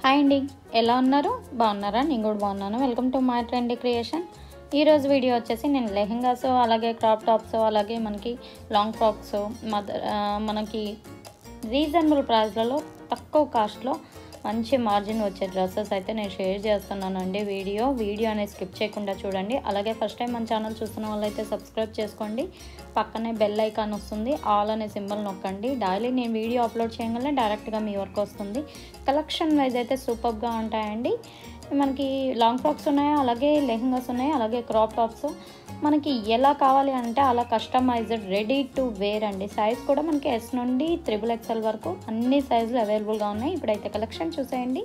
hi అండి ఎలా ఉన్నారు బాగున్నారా నేను కూడా బాగున్నాను welcome to my trend creation ఈరోజు వీడియో వచ్చేసి నేను లెహెంగాస్ అలాగే క్రాప్ టాప్స్ అలాగే మనకి లాంగ్ ఫ్రాక్స్ మదర్ మనకి రీజనబుల్ ప్రైస్లలో తక్కువ కాస్ట్లో మంచి మార్జిన్ వచ్చే డ్రెస్సెస్ అయితే నేను షేర్ చేస్తున్నానండి వీడియో వీడియో అనేది స్కిప్ చేయకుండా చూడండి అలాగే ఫస్ట్ టైం మన ఛానల్ చూస్తున్న వాళ్ళైతే సబ్స్క్రైబ్ చేసుకోండి పక్కనే బెల్ ఐకాన్ వస్తుంది ఆల్ అనే సింబల్ నొక్కండి డైలీ నేను వీడియో అప్లోడ్ చేయగానే డైరెక్ట్గా మీ వరకు వస్తుంది కలెక్షన్ వైజ్ అయితే సూపర్గా ఉంటాయండి మనకి లాంగ్ ఫ్రాక్స్ ఉన్నాయి అలాగే లెహంగాస్ ఉన్నాయి అలాగే క్రాప్ టాప్స్ మనకి ఎలా కావాలి అంటే అలా కస్టమైజ్డ్ రెడీ టు వేర్ అండి సైజ్ కూడా మనకి ఎస్ నుండి త్రిబుల్ ఎక్స్ఎల్ వరకు అన్ని సైజులు అవైలబుల్గా ఉన్నాయి ఇప్పుడైతే కలెక్షన్ చూసేయండి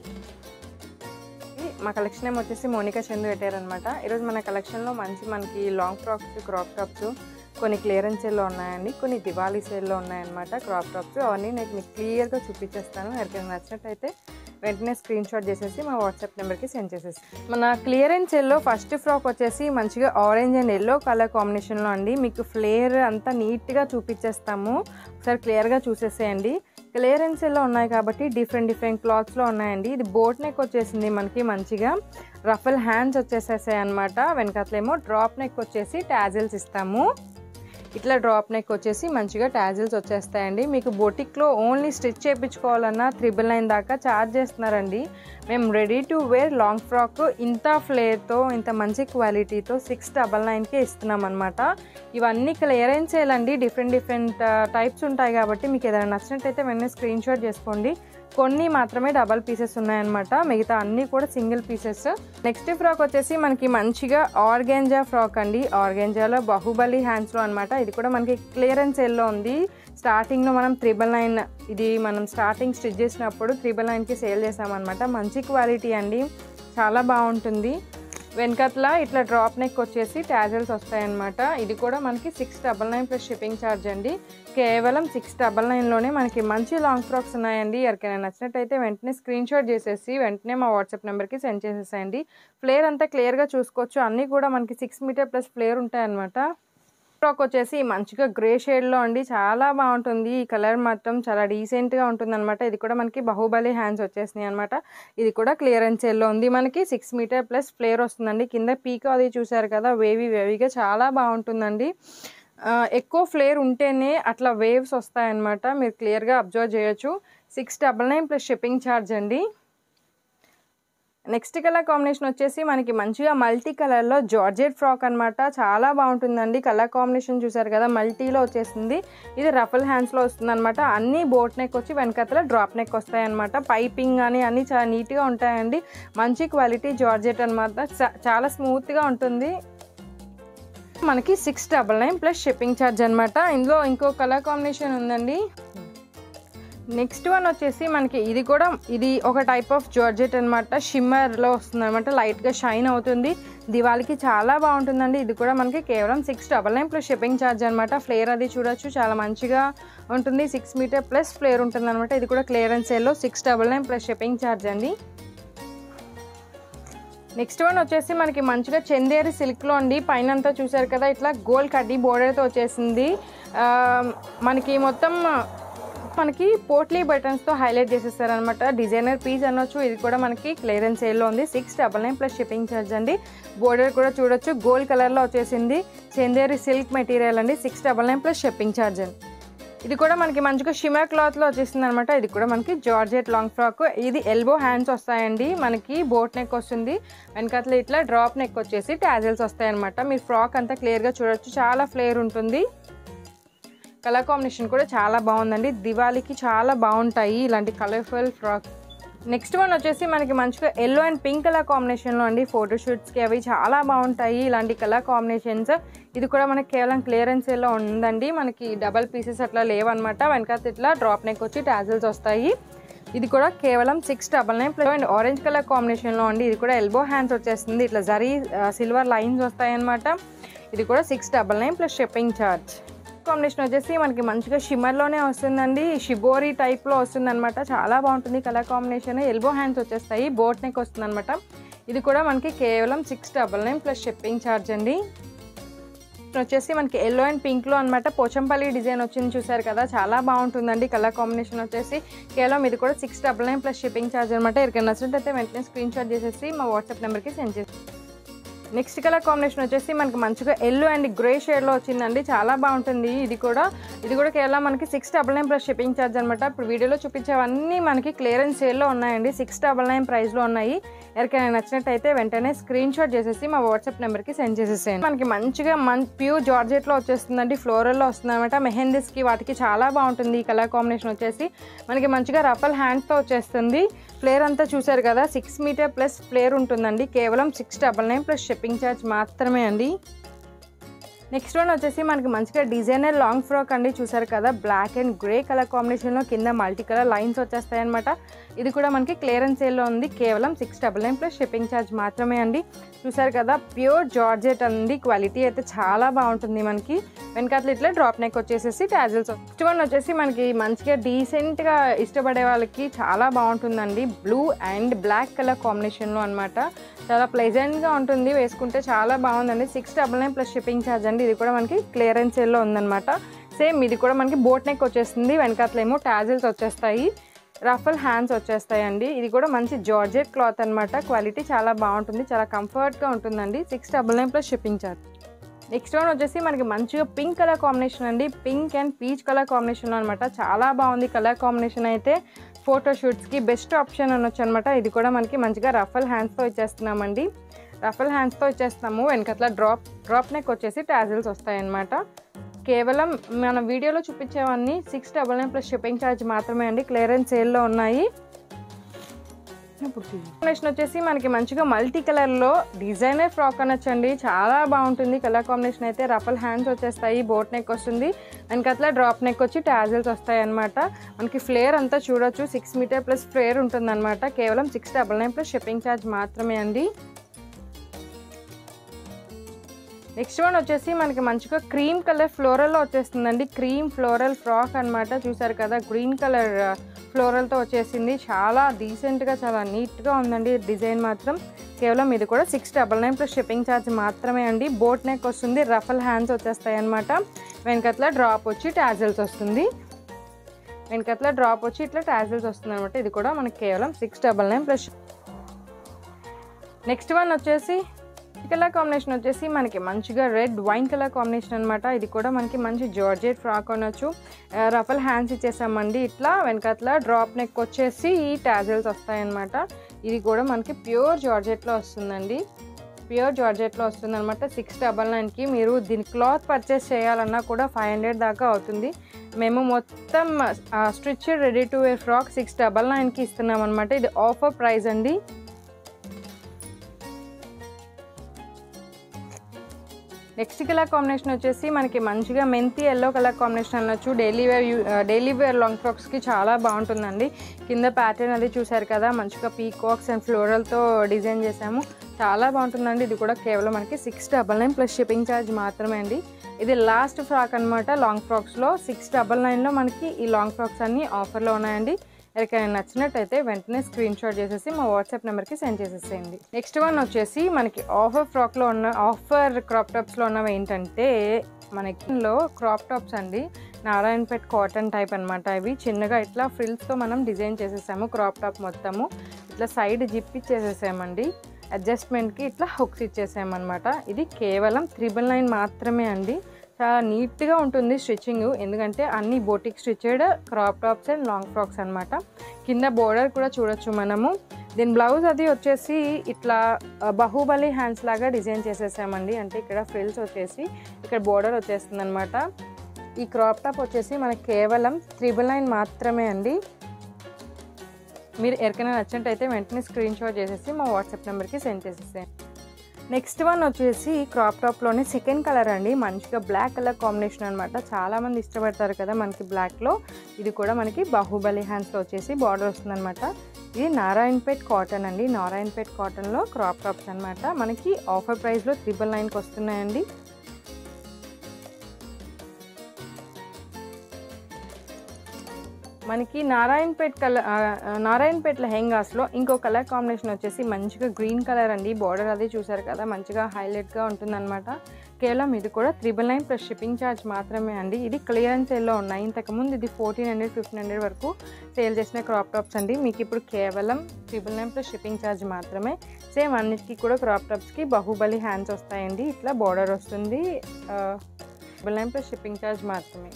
మా కలెక్షన్ ఏమో వచ్చేసి మోనికా చందు పెట్టారనమాట ఈరోజు మన కలెక్షన్లో మంచి మనకి లాంగ్ ఫ్రాక్స్ క్రాప్ టాప్స్ కొన్ని క్లియరెన్స్ సేల్లో ఉన్నాయండి కొన్ని దివాళీ సేల్లో ఉన్నాయన్నమాట క్రాప్ టాప్స్ అవన్నీ నేను మీకు క్లియర్గా చూపించేస్తాను ఎవరికైనా నచ్చినట్టయితే వెంటనే స్క్రీన్ షాట్ చేసేసి మా వాట్సాప్ నెంబర్కి సెండ్ చేసేసి మన క్లియరెన్స్ ఎల్లో ఫస్ట్ ఫ్రాక్ వచ్చేసి మంచిగా ఆరెంజ్ అండ్ ఎల్లో కలర్ కాంబినేషన్లో అండి మీకు ఫ్లేర్ అంతా నీట్గా చూపించేస్తాము ఒకసారి క్లియర్గా చూసేసేయండి క్లియరెన్స్లో ఉన్నాయి కాబట్టి డిఫరెంట్ డిఫరెంట్ క్లాత్స్లో ఉన్నాయండి ఇది బోట్ నెక్ వచ్చేసింది మనకి మంచిగా రఫల్ హ్యాండ్స్ వచ్చేసేసాయి అనమాట వెనకాతలేమో డ్రాప్ నెక్ వచ్చేసి టాజిల్స్ ఇస్తాము ఇట్లా డ్రాప్ నెక్ వచ్చేసి మంచిగా టాజిల్స్ వచ్చేస్తాయండి మీకు బొటిక్లో ఓన్లీ స్టిచ్ చేయించుకోవాలన్నా త్రిబుల్ నైన్ దాకా ఛార్జ్ చేస్తున్నారండి మేము ready to wear long frock ఇంత ఫ్లేర్తో ఇంత మంచి క్వాలిటీతో సిక్స్ డబల్ నైన్కే ఇస్తున్నాం అనమాట ఇవన్నీ క్లియరెన్స్ చేయాలండి డిఫరెంట్ డిఫరెంట్ టైప్స్ ఉంటాయి కాబట్టి మీకు ఏదైనా నచ్చినట్టయితే వెంటనే స్క్రీన్ షాట్ చేసుకోండి కొన్ని మాత్రమే డబల్ పీసెస్ ఉన్నాయన్నమాట మిగతా అన్నీ కూడా సింగిల్ పీసెస్ నెక్స్ట్ ఫ్రాక్ వచ్చేసి మనకి మంచిగా ఆర్గెంజా ఫ్రాక్ అండి ఆర్గెంజాలో బాహుబలి హ్యాండ్స్లో అనమాట ఇది కూడా మనకి క్లియరెన్స్ ఎల్లో ఉంది స్టార్టింగ్లో మనం త్రిబల్ నైన్ ఇది మనం స్టార్టింగ్ స్టిచ్ చేసినప్పుడు త్రిబల్ నైన్కి సేల్ చేసామన్నమాట మంచి క్వాలిటీ అండి చాలా బాగుంటుంది వెనకట్ల ఇట్లా డ్రాప్ నెక్ వచ్చేసి ట్యాజల్స్ వస్తాయన్నమాట ఇది కూడా మనకి six double nine plus shipping charge అండి కేవలం సిక్స్ డబల్ నైన్లోనే మనకి మంచి లాంగ్ ఫ్రాక్స్ ఉన్నాయండి ఎవరికైనా నచ్చినట్టయితే వెంటనే స్క్రీన్ షాట్ చేసేసి వెంటనే మా వాట్సాప్ నెంబర్కి సెండ్ చేసేసేయండి ఫ్లేర్ అంతా క్లియర్గా చూసుకోవచ్చు అన్నీ కూడా మనకి సిక్స్ మీటర్ ప్లస్ ఫ్లేర్ ఉంటాయన్నమాట ఫ్రాక్ వచ్చేసి మంచిగా గ్రే షేడ్లో అండి చాలా బాగుంటుంది ఈ కలర్ మాత్రం చాలా డీసెంట్గా ఉంటుంది అనమాట ఇది కూడా మనకి బాహుబలి హ్యాండ్స్ వచ్చేసినాయి అనమాట ఇది కూడా క్లియరెన్స్ ఎల్లో ఉంది మనకి సిక్స్ మీటర్ ప్లస్ ఫ్లేర్ వస్తుందండి కింద పీక్ అది చూసారు కదా వేవీ వేవీగా చాలా బాగుంటుందండి ఎక్కువ ఫ్లేర్ ఉంటేనే అట్లా వేవ్స్ వస్తాయన్నమాట మీరు క్లియర్గా అబ్జర్వ్ చేయొచ్చు six double nine plus shipping charge అండి నెక్స్ట్ కలర్ కాంబినేషన్ వచ్చేసి మనకి మంచిగా మల్టీ కలర్లో జార్జెట్ ఫ్రాక్ అనమాట చాలా బాగుంటుందండి కలర్ కాంబినేషన్ చూసారు కదా మల్టీలో వచ్చేసింది ఇది రఫల్ హ్యాండ్స్లో వస్తుంది అనమాట అన్ని బోట్ నెక్ వచ్చి వెనకతల డ్రాప్ నెక్ వస్తాయి అనమాట పైపింగ్ అని అన్ని చాలా నీట్గా ఉంటాయండి మంచి క్వాలిటీ జార్జెట్ అనమాట చాలా స్మూత్గా ఉంటుంది మనకి six double nine plus shipping charge అనమాట ఇందులో ఇంకో కలర్ కాంబినేషన్ ఉందండి నెక్స్ట్ వన్ వచ్చేసి మనకి ఇది కూడా ఇది ఒక టైప్ ఆఫ్ జార్జెట్ అనమాట షిమ్మర్లో వస్తుంది అనమాట లైట్గా షైన్ అవుతుంది దివాళికి చాలా బాగుంటుందండి ఇది కూడా మనకి కేవలం six double nine plus shipping charge అనమాట ఫ్లేర్ అది చూడొచ్చు చాలా మంచిగా ఉంటుంది సిక్స్ మీటర్ ప్లస్ ఫ్లేర్ ఉంటుంది అనమాట ఇది కూడా క్లియరెన్స్ సేల్లో six double nine plus shipping charge అండి నెక్స్ట్ వన్ వచ్చేసి మనకి మంచిగా చందేరి సిల్క్లో అండి పైన అంతా చూసారు కదా ఇట్లా గోల్డ్ కడ్డీ బోర్డర్తో వచ్చేసింది మనకి మొత్తం మనకి పోట్లీ బటన్స్తో హైలైట్ చేసేస్తారనమాట డిజైనర్ పీస్ అనొచ్చు ఇది కూడా మనకి క్లియరెన్స్ సేల్లో ఉంది six double nine plus shipping charge అండి బోర్డర్ కూడా చూడొచ్చు గోల్డ్ కలర్లో వచ్చేసింది చందేరి సిల్క్ మెటీరియల్ అండి six double nine plus shipping charge అండి ఇది కూడా మనకి మంచిగా షిమర్ క్లాత్లో వచ్చేసింది అనమాట ఇది కూడా మనకి జార్జెట్ లాంగ్ ఫ్రాక్ ఇది ఎల్బో హ్యాండ్స్ వస్తాయండి మనకి బోట్ నెక్ వస్తుంది వెనకట్ల ఇట్లా డ్రాప్ నెక్ వచ్చేసి ట్యాజల్స్ వస్తాయన్నమాట మీరు ఫ్రాక్ అంతా క్లియర్గా చూడొచ్చు చాలా ఫ్లేర్ ఉంటుంది కలర్ కాంబినేషన్ కూడా చాలా బాగుందండి దివాళీకి చాలా బాగుంటాయి ఇలాంటి కలర్ఫుల్ ఫ్రాక్ నెక్స్ట్ వన్ వచ్చేసి మనకి మంచిగా ఎల్లో అండ్ పింక్ కలర్ కాంబినేషన్లో అండి ఫోటోషూట్స్కి అవి చాలా బాగుంటాయి ఇలాంటి కలర్ కాంబినేషన్స్ ఇది కూడా మనకి కేవలం క్లియరెన్స్లో ఉందండి మనకి డబల్ పీసెస్ అట్లా లేవన్నమాట వెనకాల ఇట్లా డ్రాప్ నెక్ వచ్చి టాజిల్స్ వస్తాయి ఇది కూడా కేవలం six double nine plus and orange colour కాంబినేషన్లో అండి ఇది కూడా ఎల్బో హ్యాండ్స్ వచ్చేస్తుంది ఇట్లా జరీ సిల్వర్ లైన్స్ వస్తాయన్నమాట ఇది కూడా six double nine plus shipping charge combination వచ్చేసి మనకి మంచిగా షిమ్మర్లోనే వస్తుందండి షిబోరీ టైప్లో వస్తుంది అనమాట చాలా బాగుంటుంది కలర్ కాంబినేషన్ ఎల్బో హ్యాండ్స్ వచ్చేస్తాయి బోట్ నెక్ వస్తుంది అనమాట ఇది కూడా మనకి కేవలం six double nine plus shipping charge అండి కాంబినేషన్ వచ్చేసి మనకి ఎల్లో అండ్ పింక్లో అనమాట పోచంపల్లి డిజైన్ వచ్చింది చూసారు కదా చాలా బాగుంటుందండి కలర్ కాంబినేషన్ వచ్చేసి కేవలం ఇది కూడా six double nine plus shipping charge అనమాట ఎవరికైనా నచ్చినట్టయితే వెంటనే స్క్రీన్ షాట్ చేసేసి మా వాట్సాప్ నెంబర్కి సెండ్ చేసి నెక్స్ట్ కలర్ కాంబినేషన్ వచ్చేసి మనకి మంచిగా ఎల్లో అండ్ గ్రే షేడ్లో వచ్చిందండి చాలా బాగుంటుంది ఇది కూడా ఇది కూడా కేవలం మనకి six double nine plus shipping charge అనమాట ఇప్పుడు వీడియోలో చూపించేవన్నీ మనకి క్లియరెన్స్ సేల్లో ఉన్నాయండి సిక్స్ డబల్ నైన్ ప్రైస్లో ఉన్నాయి ఎవరికైనా నచ్చినట్టయితే వెంటనే స్క్రీన్ షాట్ చేసేసి మా వాట్సాప్ నెంబర్కి సెండ్ చేసేసేయండి మనకి మంచిగా మన్ ప్యూర్ జార్జెట్లో వచ్చేస్తుందండి ఫ్లోరల్లో వస్తుంది అనమాట మెహందీస్కి వాటికి చాలా బాగుంటుంది ఈ కలర్ కాంబినేషన్ వచ్చేసి మనకి మంచిగా రఫల్ హ్యాండ్స్తో వచ్చేస్తుంది ఫ్లేర్ అంతా చూసారు కదా సిక్స్ మీటర్ ప్లస్ ఫ్లేర్ ఉంటుందండి కేవలం six double nine plus shipping charge మాత్రమే అండి నెక్స్ట్ వన్ వచ్చేసి మనకి మంచిగా డిజైనర్ లాంగ్ ఫ్రాక్ అండి చూసారు కదా బ్లాక్ అండ్ గ్రే కలర్ కాంబినేషన్లో కింద మల్టీ కలర్ లైన్స్ వచ్చేస్తాయి అనమాట ఇది కూడా మనకి క్లియరెన్స్ సేల్లో ఉంది కేవలం six double nine plus shipping charge మాత్రమే అండి చూసారు కదా ప్యూర్ జార్జెట్ అండి క్వాలిటీ అయితే చాలా బాగుంటుంది మనకి వెనకాతలు ఇట్లా డ్రాప్ నెక్ వచ్చేసేసి ట్యాజిల్స్ నెక్స్ట్ వన్ వచ్చేసి మనకి మంచిగా డీసెంట్గా ఇష్టపడే వాళ్ళకి చాలా బాగుంటుందండి బ్లూ అండ్ బ్లాక్ కలర్ కాంబినేషన్లో అనమాట చాలా ప్లెజెంట్గా ఉంటుంది వేసుకుంటే చాలా బాగుందండి six double nine plus shipping charge అండి ఇది కూడా మనకి క్లియరెన్స్ సేల్లో ఉందన్నమాట సేమ్ ఇది కూడా మనకి బోట్ నెక్ వచ్చేస్తుంది వెనకాతలేమో ట్యాజిల్స్ వచ్చేస్తాయి రఫల్ హ్యాండ్స్ వచ్చేస్తాయండి ఇది కూడా మంచి జార్జెట్ క్లాత్ అనమాట క్వాలిటీ చాలా బాగుంటుంది చాలా కంఫర్ట్గా ఉంటుందండి six double nine plus shipping charge next one వచ్చేసి మనకి మంచిగా పింక్ కలర్ కాంబినేషన్ అండి pink and peach colour combination అనమాట చాలా బాగుంది కలర్ కాంబినేషన్ అయితే ఫోటో షూట్స్కి బెస్ట్ ఆప్షన్ అనొచ్చు అనమాట ఇది కూడా మనకి మంచిగా రఫల్ హ్యాండ్స్తో ఇచ్చేస్తున్నామండి రఫల్ హ్యాండ్స్తో ఇచ్చేస్తాము వెనకట్ల డ్రాప్ డ్రాప్ నెక్ వచ్చేసి టాజిల్స్ వస్తాయన్నమాట కేవలం మన వీడియోలో చూపించేవన్నీ six double nine plus shipping charge మాత్రమే అండి క్లియరెన్స్ సేల్లో ఉన్నాయి కాంబినేషన్ వచ్చేసి మనకి మంచిగా మల్టీ కలర్లో డిజైనర్ ఫ్రాక్ అనొచ్చండి చాలా బాగుంటుంది కలర్ కాంబినేషన్ అయితే రఫల్ హ్యాండ్స్ వచ్చేస్తాయి బోట్ నెక్ వస్తుంది వెనకట్ల డ్రాప్ నెక్ వచ్చి టాజిల్స్ వస్తాయి అనమాట మనకి ఫ్లేర్ అంతా చూడొచ్చు సిక్స్ మీటర్ ప్లస్ ఫ్లేర్ ఉంటుందన్నమాట కేవలం six double nine plus shipping charge మాత్రమే అండి నెక్స్ట్ వన్ వచ్చేసి మనకి మంచిగా క్రీమ్ కలర్ ఫ్లోరల్లో వచ్చేస్తుందండి క్రీమ్ ఫ్లోరల్ ఫ్రాక్ అనమాట చూసారు కదా గ్రీన్ కలర్ ఫ్లోరల్తో వచ్చేసింది చాలా డీసెంట్గా చాలా నీట్గా ఉందండి డిజైన్ మాత్రం కేవలం ఇది కూడా six double nine plus shipping charge మాత్రమే అండి బోట్ నెక్ వస్తుంది రఫల్ హ్యాండ్స్ వచ్చేస్తాయి అనమాట వెనకట్ల డ్రాప్ వచ్చి టాజిల్స్ వస్తుంది వెనకట్ల డ్రాప్ వచ్చి ఇట్లా టాజిల్స్ వస్తుంది అనమాట ఇది కూడా మనకి కేవలం six double nine plus next one వచ్చేసి ఈ కలర్ కాంబినేషన్ వచ్చేసి మనకి మంచిగా రెడ్ వైన్ కలర్ కాంబినేషన్ అనమాట ఇది కూడా మనకి మంచి జార్జెట్ ఫ్రాక్ అనొచ్చు రఫల్ హ్యాండ్స్ ఇచ్చేసామండి ఇట్లా వెనకట్ల డ్రాప్ నెక్ వచ్చేసి ఈ టాజల్స్ వస్తాయన్నమాట ఇది కూడా మనకి ప్యూర్ జార్జెట్లో వస్తుందండి ప్యూర్ జార్జెట్లో వస్తుంది అనమాట సిక్స్ డబల్ నైన్కి మీరు దీని క్లాత్ పర్చేస్ చేయాలన్నా కూడా ఫైవ్ హండ్రెడ్ దాకా అవుతుంది మేము మొత్తం stitch ready to wear frock six double నైన్కి ఇస్తున్నాం అనమాట ఇది ఆఫర్ ప్రైస్ అండి నెక్స్ట్ కలర్ కాంబినేషన్ వచ్చేసి మనకి మంచిగా మెంతి ఎల్లో కలర్ కాంబినేషన్ అనొచ్చు daily wear daily wear long ఫ్రాక్స్కి చాలా బాగుంటుందండి కింద ప్యాటర్న్ అది చూసారు కదా మంచిగా పీకాక్స్ అండ్ ఫ్లోరల్తో డిజైన్ చేసాము చాలా బాగుంటుందండి ఇది కూడా కేవలం మనకి six double nine plus shipping charge మాత్రమే అండి ఇది లాస్ట్ ఫ్రాక్ అనమాట లాంగ్ ఫ్రాక్స్లో సిక్స్ డబల్ నైన్లో మనకి ఈ లాంగ్ ఫ్రాక్స్ అన్నీ ఆఫర్లో ఉన్నాయండి ఎవరికైనా నచ్చినట్టయితే వెంటనే స్క్రీన్ షాట్ చేసేసి మా వాట్సాప్ నెంబర్కి సెండ్ చేసేసేయండి నెక్స్ట్ వన్ వచ్చేసి మనకి ఆఫర్ ఫ్రాక్లో ఉన్న ఆఫర్ క్రాప్ టాప్స్లో ఉన్నవి ఏంటంటే మనకి లో క్రాప్ టాప్స్ అండి నారాయణపేట్ కాటన్ టైప్ అనమాట ఇవి చిన్నగా ఇట్లా ఫ్రిల్స్తో మనం డిజైన్ చేసేసాము క్రాప్ టాప్ మొత్తము ఇట్లా సైడ్ జిప్ ఇచ్చేసేసామండి అడ్జస్ట్మెంట్కి ఇట్లా హుక్స్ ఇచ్చేసామన్నమాట ఇది కేవలం త్రిబుల్ నైన్ మాత్రమే అండి చాలా నీట్గా ఉంటుంది స్టిచ్చింగ్ ఎందుకంటే అన్ని boutique stitched crop tops and long frocks అనమాట కింద బోర్డర్ కూడా చూడొచ్చు మనము దీని బ్లౌజ్ అది వచ్చేసి ఇట్లా ఆ, బాహుబలి హ్యాండ్స్ లాగా డిజైన్ చేసేసామండి అంటే ఇక్కడ ఫ్రిల్స్ వచ్చేసి ఇక్కడ బోర్డర్ వచ్చేస్తుంది అనమాట ఈ క్రాప్ టాప్ వచ్చేసి మనకి కేవలం త్రిబుల్ నైన్ మాత్రమే అండి మీరు ఎవరికైనా నచ్చినట్టయితే వెంటనే స్క్రీన్ షాట్ చేసేసి మా వాట్సాప్ నెంబర్కి సెండ్ చేసేసేయండి నెక్స్ట్ వన్ వచ్చేసి క్రాప్ టాప్లోనే సెకండ్ కలర్ అండి మంచిగా బ్లాక్ కలర్ కాంబినేషన్ అనమాట చాలామంది ఇష్టపడతారు కదా మనకి బ్లాక్లో ఇది కూడా మనకి బాహుబలి హ్యాండ్స్లో వచ్చేసి బార్డర్ వస్తుందన్నమాట ఇది నారాయణపేట్ కాటన్ అండి నారాయణపేట్ కాటన్లో క్రాప్ టాప్స్ అనమాట మనకి ఆఫర్ ప్రైస్లో త్రిబుల్ నైన్కి వస్తున్నాయండి మనకి నారాయణపేట్ కలర్ నారాయణపేట్ లెహెంగాస్లో ఇంకో కలర్ కాంబినేషన్ వచ్చేసి మంచిగా గ్రీన్ కలర్ అండి బార్డర్ అది చూసారు కదా మంచిగా హైలైట్గా ఉంటుందన్నమాట కేవలం ఇది కూడా triple nine plus shipping charge మాత్రమే అండి ఇది క్లియరెన్స్ సేల్లో ఉన్నాయి ఇంతకుముందు ఇది ఫోర్టీన్ హండ్రెడ్ ఫిఫ్టీన్ హండ్రెడ్ వరకు సేల్ చేసిన క్రాప్ టాప్స్ అండి మీకు ఇప్పుడు కేవలం triple nine plus shipping charge మాత్రమే సేమ్ అన్నిటికీ కూడా క్రాప్ టాప్స్కి బాహుబలి హ్యాండ్స్ వస్తాయండి ఇట్లా బార్డర్ వస్తుంది triple nine plus shipping charge మాత్రమే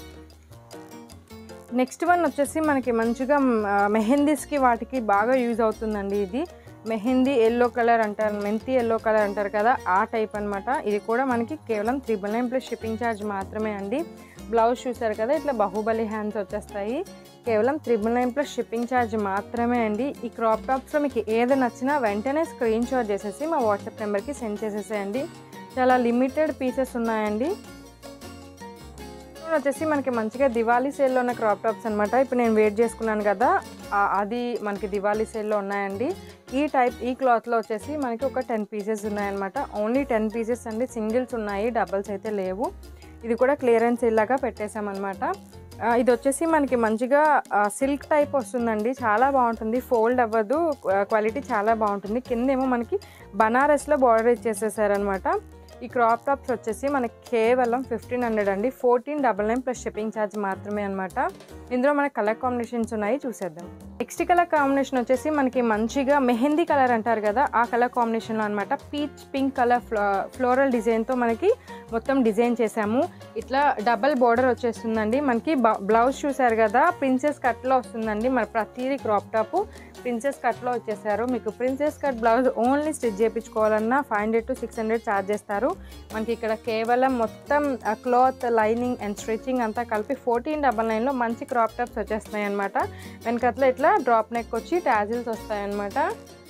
నెక్స్ట్ వన్ వచ్చేసి మనకి మంచిగా ఆ, మెహందీస్కి వాటికి బాగా యూజ్ అవుతుందండి ఇది మెహందీ ఎల్లో కలర్ అంటారు మెంతి ఎల్లో కలర్ అంటారు కదా ఆ టైప్ అన్నమాట ఇది కూడా మనకి కేవలం triple nine plus shipping charge మాత్రమే అండి బ్లౌజ్ చూసారు కదా ఇట్లా బాహుబలి హ్యాండ్స్ వచ్చేస్తాయి కేవలం triple nine plus shipping charge మాత్రమే అండి ఈ క్రాప్ టాప్స్లో మీకు ఏది నచ్చినా వెంటనే స్క్రీన్ షాట్ చేసేసి మా వాట్సాప్ నెంబర్కి సెండ్ చేసేసేయండి చాలా లిమిటెడ్ పీసెస్ ఉన్నాయండి ఇప్పుడు వచ్చేసి మనకి మంచిగా దివాళీ సేల్లో ఉన్న క్రాప్ టాప్స్ అనమాట ఇప్పుడు నేను వెయిట్ చేసుకున్నాను కదా ఆ- అది మనకి దివాళీ సేల్లో ఉన్నాయండి ఈ టైప్ ఈ క్లాత్లో వచ్చేసి మనకి ఒక టెన్ పీసెస్ ఉన్నాయన్నమాట ఓన్లీ టెన్ పీసెస్ అండి సింగిల్స్ ఉన్నాయి డబల్స్ అయితే లేవు ఇది కూడా క్లియరెన్స్ ఇలాగా పెట్టేసామన్నమాట ఆ, ఇది వచ్చేసి మనకి మంచిగా సిల్క్ టైప్ వస్తుందండి చాలా బాగుంటుంది ఫోల్డ్ అవ్వదు క్వాలిటీ చాలా బాగుంటుంది కిందేమో మనకి బనారస్లో బార్డర్ ఇచ్చేసేసారనమాట ఈ క్రాప్ టాప్స్ వచ్చేసి మనకి కేవలం ఫిఫ్టీన్ హండ్రెడ్ అండి fourteen double nine plus shipping charge మాత్రమే అనమాట ఇందులో మనకి కలర్ కాంబినేషన్స్ ఉన్నాయి చూసేద్దాం నెక్స్ట్ కలర్ కాంబినేషన్ వచ్చేసి మనకి మంచిగా మెహందీ కలర్ అంటారు కదా ఆ కలర్ కాంబినేషన్లో అనమాట peach pink colour flo floral డిజైన్తో మనకి మొత్తం డిజైన్ చేసాము ఇట్లా డబల్ బార్డర్ వచ్చేస్తుందండి మనకి బ్లౌజ్ చూసారు కదా ప్రిన్సెస్ కట్లో వస్తుందండి మరి ప్రతిదీ క్రాప్ టాప్ ప్రిన్సెస్ కట్లో వచ్చేసారు మీకు princess cut blouse only stitch చేయించుకోవాలన్నా five hundred to six hundred charge చేస్తారు మనకి ఇక్కడ కేవలం మొత్తం క్లాత్ లైనింగ్ అండ్ స్టిచ్చింగ్ అంతా కలిపి ఫోర్టీన్ డబల్ నైన్లో మంచి క్రాప్ టాప్స్ వచ్చేస్తున్నాయి అనమాట వెనకట్లో ఇట్లా డ్రాప్ నెక్ వచ్చి ట్యాజిల్స్ వస్తాయన్నమాట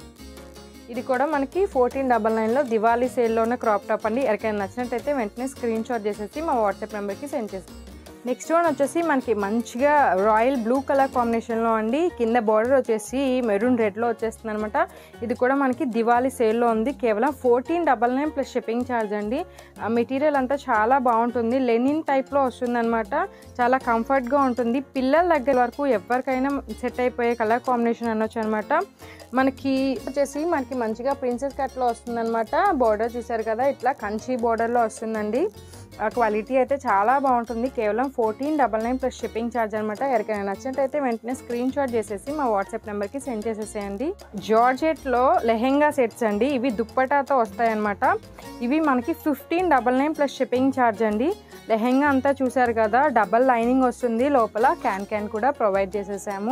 ఇది కూడా మనకి ఫోర్టీన్ డబల్ నైన్లో దివాళీ సేల్లో ఉన్న క్రాప్ టాప్ అండి ఎవరికైనా నచ్చినట్టయితే వెంటనే స్క్రీన్ షాట్ చేసేసి మా వాట్సాప్ నెంబర్కి సెండ్ చేసి నెక్స్ట్ వన్ వచ్చేసి మనకి మంచిగా రాయల్ బ్లూ కలర్ కాంబినేషన్లో అండి కింద బార్డర్ వచ్చేసి మెరూన్ రెడ్లో వచ్చేస్తుంది అనమాట ఇది కూడా మనకి దివాళీ సేల్లో ఉంది కేవలం fourteen double nine plus shipping charge అండి ఆ మెటీరియల్ అంతా చాలా బాగుంటుంది లెనిన్ టైప్లో వస్తుందన్నమాట చాలా కంఫర్ట్గా ఉంటుంది పిల్లల దగ్గర వరకు ఎవరికైనా సెట్ అయిపోయే కలర్ కాంబినేషన్ అనొచ్చు అనమాట మనకి వచ్చేసి మనకి మంచిగా ప్రిన్సెస్ కట్లో వస్తుందన్నమాట బార్డర్ చూసారు కదా ఇట్లా కంచి బార్డర్లో వస్తుందండి ఆ క్వాలిటీ అయితే చాలా బాగుంటుంది కేవలం fourteen double nine plus shipping charge అనమాట ఎవరికైనా నచ్చినట్టయితే వెంటనే స్క్రీన్ షాట్ చేసేసి మా వాట్సాప్ నెంబర్కి సెండ్ చేసేసేయండి జార్జెట్లో లెహెంగా సెట్స్ అండి ఇవి దుప్పటాతో వస్తాయన్నమాట ఇవి మనకి fifteen double nine plus shipping charge అండి లెహెంగా అంతా చూసారు కదా డబల్ లైనింగ్ వస్తుంది లోపల క్యాన్ క్యాన్ కూడా ప్రొవైడ్ చేసేసాము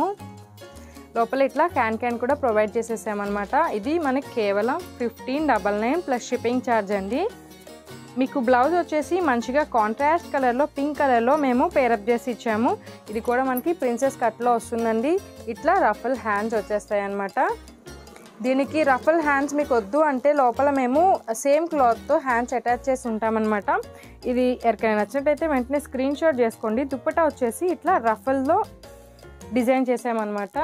లోపల ఇట్లా క్యాన్ క్యాన్ కూడా ప్రొవైడ్ చేసేసామన్నమాట ఇది మనకి కేవలం fifteen double nine plus shipping charge అండి మీకు బ్లౌజ్ వచ్చేసి మంచిగా కాంట్రాస్ట్ కలర్లో పింక్ కలర్లో మేము పేరప్ చేసి ఇచ్చాము ఇది కూడా మనకి ప్రిన్సెస్ కట్లో వస్తుందండి ఇట్లా రఫల్ హ్యాండ్స్ వచ్చేస్తాయి అన్నమాట దీనికి రఫల్ హ్యాండ్స్ మీకు వద్దు అంటే లోపల మేము సేమ్ క్లాత్తో హ్యాండ్స్ అటాచ్ చేసి ఉంటామన్నమాట ఇది ఎవరికైనా నచ్చినట్టయితే వెంటనే స్క్రీన్ షాట్ చేసుకోండి దుప్పటా వచ్చేసి ఇట్లా రఫల్లో డిజైన్ చేసామన్నమాట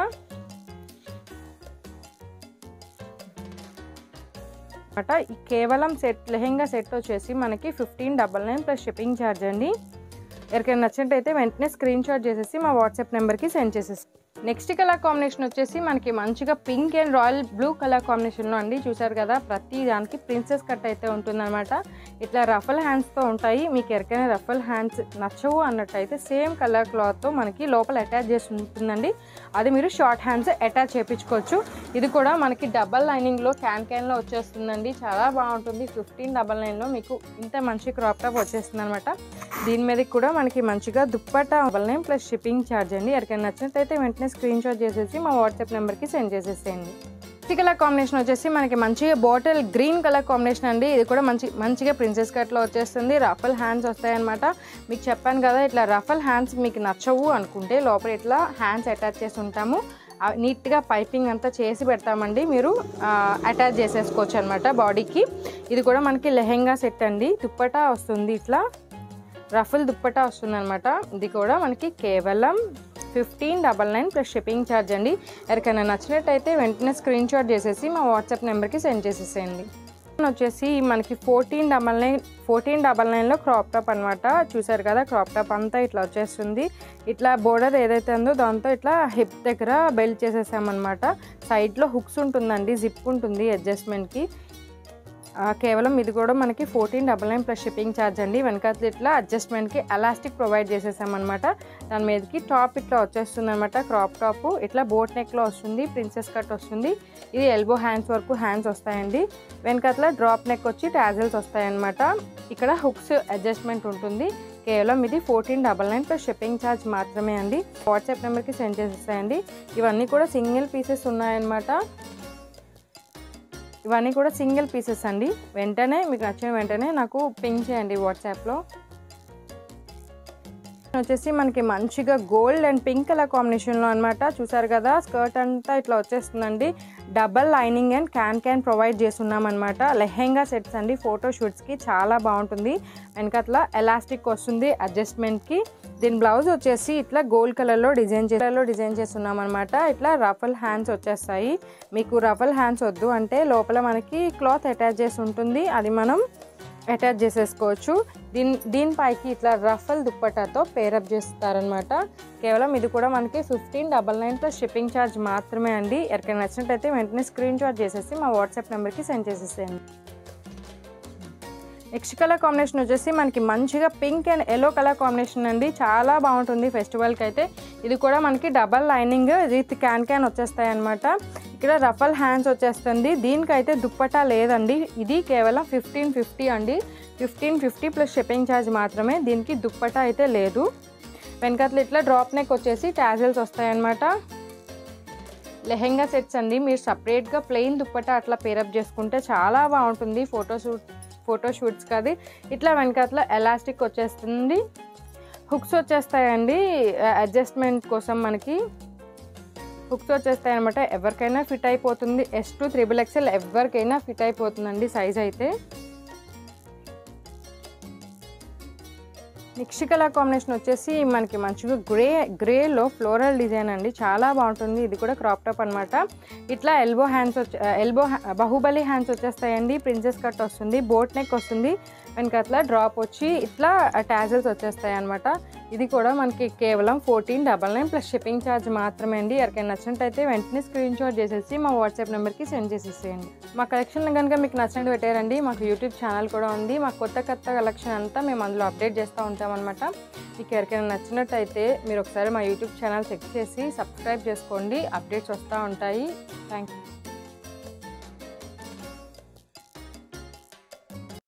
అనమాట ఈ కేవలం సెట్ లెహెంగా సెట్ వచ్చేసి మనకి fifteen double nine plus shipping charge అండి ఎవరికైనా నచ్చినట్టయితే వెంటనే స్క్రీన్ షాట్ చేసేసి మా వాట్సాప్ నెంబర్కి సెండ్ చేసేసి నెక్స్ట్ కలర్ కాంబినేషన్ వచ్చేసి మనకి మంచిగా pink and royal blue colour కాంబినేషన్లో అండి చూసారు కదా ప్రతి దానికి ప్రిన్సెస్ కట్ అయితే ఉంటుందన్నమాట ఇట్లా రఫల్ హ్యాండ్స్తో ఉంటాయి మీకు ఎవరికైనా రఫల్ హ్యాండ్స్ నచ్చవు అన్నట్టయితే సేమ్ కలర్ క్లాత్తో మనకి లోపల అటాచ్ చేసి ఉంటుందండి అది మీరు షార్ట్ హ్యాండ్స్ అటాచ్ చేయించుకోవచ్చు ఇది కూడా మనకి డబల్ లైనింగ్లో క్యాన్ క్యాన్లో వచ్చేస్తుందండి చాలా బాగుంటుంది ఫిఫ్టీన్ డబల్ నైన్లో మీకు ఇంత మంచి క్రాప్ టాప్ వచ్చేస్తుంది అనమాట దీని మీద కూడా మనకి మంచిగా dupatta double nine plus shipping charge అండి ఎవరికైనా నచ్చినట్టయితే వెంటనే స్క్రీన్ షాట్ చేసేసి మా వాట్సాప్ నెంబర్కి సెండ్ చేసేసేయండి ఈ కలర్ కాంబినేషన్ వచ్చేసి మనకి మంచిగా బాటిల్ గ్రీన్ కలర్ కాంబినేషన్ అండి ఇది కూడా మంచి మంచిగా ప్రిన్సెస్ కట్లో వచ్చేస్తుంది రఫల్ హ్యాండ్స్ వస్తాయన్నమాట మీకు చెప్పాను కదా ఇట్లా రఫల్ హ్యాండ్స్ మీకు నచ్చవు అనుకుంటే లోపల ఇట్లా హ్యాండ్స్ అటాచ్ చేసి ఉంటాము ఆ నీట్గా పైపింగ్ అంతా చేసి పెడతామండి మీరు అటాచ్ చేసేసుకోవచ్చు అనమాట బాడీకి ఇది కూడా మనకి లెహెంగా సెట్ అండి దుప్పటా వస్తుంది ఇట్లా రఫుల్ దుప్పటా వస్తుంది అనమాట ఇది కూడా మనకి కేవలం fifteen double nine plus shipping charge అండి ఎవరికైనా నచ్చినట్టయితే వెంటనే స్క్రీన్ షాట్ చేసేసి మా వాట్సాప్ నెంబర్కి సెండ్ చేసేసేయండి వచ్చేసి మనకి fourteen double nine fourteen double నైన్లో క్రాప్ టాప్ అనమాట చూసారు కదా క్రాప్ టాప్ అంతా ఇట్లా వచ్చేస్తుంది ఇట్లా బోర్డర్ ఏదైతే ఉందో దాంతో ఇట్లా హిప్ దగ్గర బెల్ట్ చేసేసామన్నమాట సైడ్లో హుక్స్ ఉంటుందండి జిప్ ఉంటుంది అడ్జస్ట్మెంట్కి ఆ, కేవలం ఇది కూడా మనకి fourteen double nine plus shipping charge అండి వెనకాల ఇట్లా అడ్జస్ట్మెంట్కి ఎలాస్టిక్ ప్రొవైడ్ చేసేసామన్నమాట దాని మీదకి టాప్ ఇట్లా వచ్చేస్తుంది అనమాట క్రాప్ టాప్ ఇట్లా బోట్ నెక్లో వస్తుంది ప్రిన్సెస్ కట్ వస్తుంది ఇది ఎల్బో హ్యాండ్స్ వరకు హ్యాండ్స్ వస్తాయండి వెనకాల డ్రాప్ నెక్ వచ్చి టాజిల్స్ వస్తాయన్నమాట ఇక్కడ హుక్స్ అడ్జస్ట్మెంట్ ఉంటుంది కేవలం ఇది fourteen double nine plus shipping charge మాత్రమే అండి వాట్సాప్ నెంబర్కి సెండ్ చేసేస్తాయండి ఇవన్నీ కూడా సింగిల్ పీసెస్ ఉన్నాయన్నమాట ఇవన్నీ కూడా సింగిల్ పీసెస్ అండి వెంటనే మీకు నచ్చిన వెంటనే నాకు పింక్ చేయండి వాట్సాప్లో వచ్చేసి మనకి మంచిగా గోల్డ్ అండ్ పింక్ కలర్ కాంబినేషన్లో అనమాట చూసారు కదా స్కర్ట్ అంతా ఇట్లా వచ్చేస్తుందండి double lining and can can provide చేస్తున్నాం అనమాట లెహెంగా సెట్స్ అండి ఫోటో షూట్స్కి చాలా బాగుంటుంది వెనకట్లా ఎలాస్టిక్ వస్తుంది అడ్జస్ట్మెంట్కి దీని బ్లౌజ్ వచ్చేసి ఇట్లా గోల్డ్ కలర్లో డిజైన్ కలర్లో డిజైన్ చేస్తున్నాం అనమాట ఇట్లా రఫల్ హ్యాండ్స్ వచ్చేస్తాయి మీకు రఫల్ హ్యాండ్స్ వద్దు అంటే లోపల మనకి క్లాత్ అటాచ్ చేసి ఉంటుంది అది మనం అటాచ్ చేసేసుకోవచ్చు దీని దీనిపైకి ఇట్లా రఫల్ దుప్పటాతో పేరప్ చేస్తారనమాట కేవలం ఇది కూడా మనకి fifteen double nine plus shipping charge మాత్రమే అండి ఎవరికైనా నచ్చినట్టయితే వెంటనే స్క్రీన్ షాట్ చేసేసి మా వాట్సాప్ నెంబర్కి సెండ్ చేసేసేయండి నెక్స్ట్ కలర్ కాంబినేషన్ వచ్చేసి మనకి మంచిగా pink and yellow colour combination అండి చాలా బాగుంటుంది ఫెస్టివల్కి అయితే ఇది కూడా మనకి double lining with can can వచ్చేస్తాయి అనమాట ఇక్కడ రఫల్ హ్యాండ్స్ వచ్చేస్తుంది దీనికైతే దుప్పటా లేదండి ఇది కేవలం ఫిఫ్టీన్ ఫిఫ్టీ అండి fifteen fifty plus shipping charge మాత్రమే దీనికి దుప్పటా అయితే లేదు వెనకట్ల ఇట్లా డ్రాప్ నెక్ వచ్చేసి టాజిల్స్ వస్తాయన్నమాట లెహెంగా సెట్స్ అండి మీరు సపరేట్గా ప్లెయిన్ దుప్పటా అట్లా పేరప్ చేసుకుంటే చాలా బాగుంటుంది ఫోటో షూట్ ఫోటో షూట్స్ కాదు ఇట్లా వెనకాతల ఎలాస్టిక్ వచ్చేస్తుంది హుక్స్ వచ్చేస్తాయండి అడ్జస్ట్మెంట్ కోసం మనకి హుక్స్ వచ్చేస్తాయి అనమాట ఎవరికైనా ఫిట్ అయిపోతుంది ఎస్ టు త్రిబుల్ ఎక్స్ఎల్ ఎవరికైనా ఫిట్ అయిపోతుందండి సైజ్ అయితే నెక్స్ట్ కలర్ కాంబినేషన్ వచ్చేసి మనకి మంచిగా గ్రే గ్రేలో ఫ్లోరల్ డిజైన్ అండి చాలా బాగుంటుంది ఇది కూడా క్రాప్ టాప్ అనమాట ఇట్లా ఎల్బో హ్యాండ్స్ వచ్చే ఎల్బో బాహుబలి హ్యాండ్స్ వచ్చేస్తాయండి ప్రిన్సెస్ కట్ వస్తుంది బోట్ నెక్ వస్తుంది వెనక అట్లా డ్రాప్ వచ్చి ఇట్లా టాజల్స్ వచ్చేస్తాయి అనమాట ఇది కూడా మనకి కేవలం fourteen double nine plus shipping charge మాత్రమే అండి ఎవరికైనా నచ్చినట్టయితే వెంటనే స్క్రీన్ షాట్ చేసేసి మా వాట్సాప్ నెంబర్కి సెండ్ చేసేసేయండి మా కలెక్షన్ కనుక మీకు నచ్చినట్టు పెట్టారండి మాకు యూట్యూబ్ ఛానల్ కూడా ఉంది మా కొత్త కొత్త కలెక్షన్ అంతా మేము అందులో అప్డేట్ చేస్తూ ఉంటామన్నమాట మీకు ఎవరికైనా నచ్చినట్టయితే మీరు ఒకసారి మా యూట్యూబ్ ఛానల్ చెక్ చేసి సబ్స్క్రైబ్ చేసుకోండి అప్డేట్స్ వస్తూ ఉంటాయి థ్యాంక్ యూ